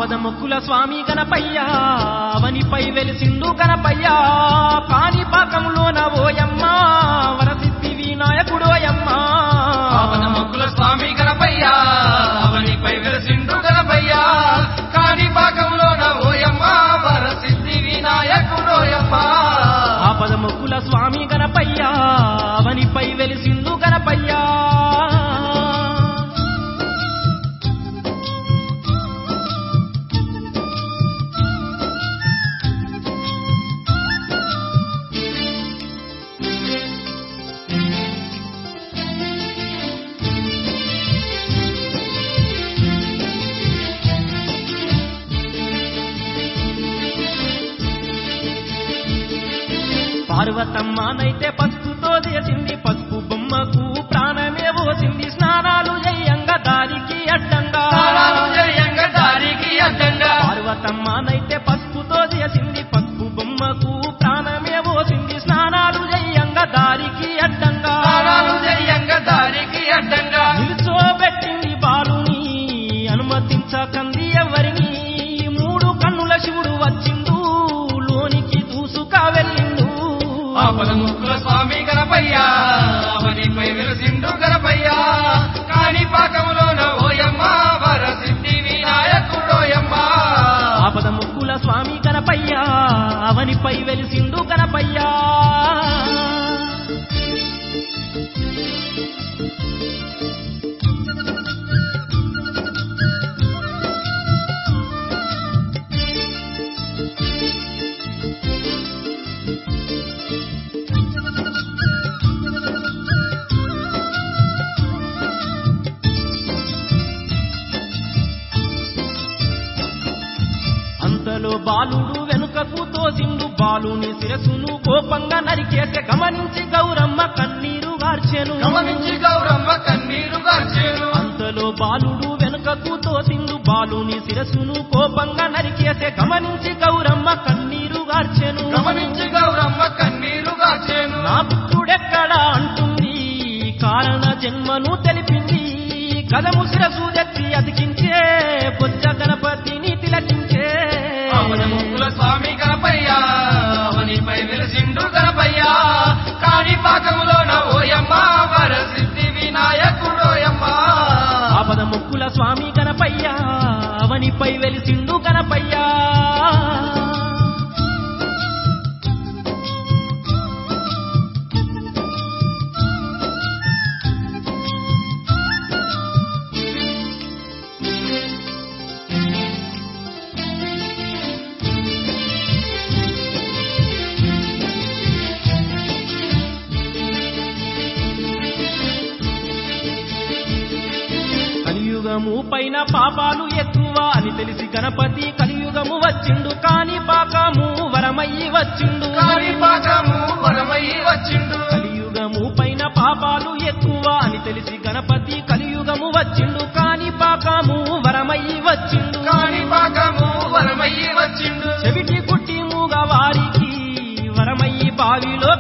ఆపద మొక్కుల స్వామి గణపయ్యా అవనిపై వెలిసిండు గణపయ్యా పానిపాకంలోన ఓయమ్మా వరసిద్ధి వినాయకుడోయమ్మా ఆపద మొక్కుల స్వామి గణపయ్య అవనిపై వెలసిండు గణపయ్య కాని పాకంలో ఓయమ్మ వరసిద్ధి వినాయకుడోయమ్మ ఆపద మొక్కుల స్వామి గణపయ్యా అవనిపై వెలిసిండు గణపయ్యా పార్వతమ్మనైతే పసుపుతో చేసింది పసుపు బొమ్మకు ప్రాణమే పోసింది స్నానాలు చేయంగా దారికి అడ్డంగా తాళాలు జయంగా దారికి అడ్డంగా పార్వతమ్మనైతే పసుపుతో చేసింది పసుపు బొమ్మకు ప్రాణమే పోసింది స్నానాలు చేయంగా దారికి అడ్డంగా తాళాలు జయంగా దారికి అడ్డంగా నిల్చోబెట్టింది బాలుని అనుమతించకంది ఎవరిని మూడు కన్నుల శివుడు వచ్చిండు లోనికి దూసుకా వెళ్ళిండు ఆపద ముక్కుల స్వామి గణపయ్య అవనిపై వెలసిండు గణపయ్య కాని పాకంలో ఓయమ్మ వరసిద్ధి వినాయకుడోయమ్మ ఆపద ముక్కుల స్వామి గణపయ్యా అవనిపై వెలిసిండు గణపయ్యా అంతలో బాలుడు వెనుకకు తోసిండు బాలుని శిరసును కోపంగా నరికేసే గమనించి గౌరమ్మ కన్నీరు గార్చెను గమనించి గౌరమ్మ కన్నీరు గార్చేను అంతలో బాలుడు వెనుకకు తోసిండు బాలుని శిరసును కోపంగా నరికేసే గమనించి గౌరమ్మ కన్నీరు గార్చెను గమనించి గౌరమ్మ కన్నీరు గార్చేను నా పుత్రుడెక్కడా అంటుంది కారణ జన్మను తెలిపింది కదము శిరసు తెచ్చి అతికించే బొజ్జ గణపతిని తిలకించే ఆపద ముక్కుల స్వామి గణపయ్య అవనిపై వెలసిండు గణపయ్య కాని పాకంలో ఓయమ్మ వరసిద్ధి వినాయకుడోయమ్మ ఆపద ముక్కుల స్వామి గణపయ్యా అవనిపై వెలిసిండు గణపయ్యా కలియుగము పైన పాపాలు ఎక్కువ అని తెలిసి గణపతి కలియుగము వచ్చిండు కాని పాకము వరమయ్యి వచ్చిండు కాని పాకము వరమై వచ్చిండు కలియుగము పైన పాపాలు ఎక్కువ అని తెలిసి గణపతి కలియుగము వచ్చిండు కాని పాకము వరమయ్యి వచ్చిండు కాని పాకము వరమై వచ్చిండు చెవిటి గుట్టి మూగ వారికి వరమయ్యి బావిలో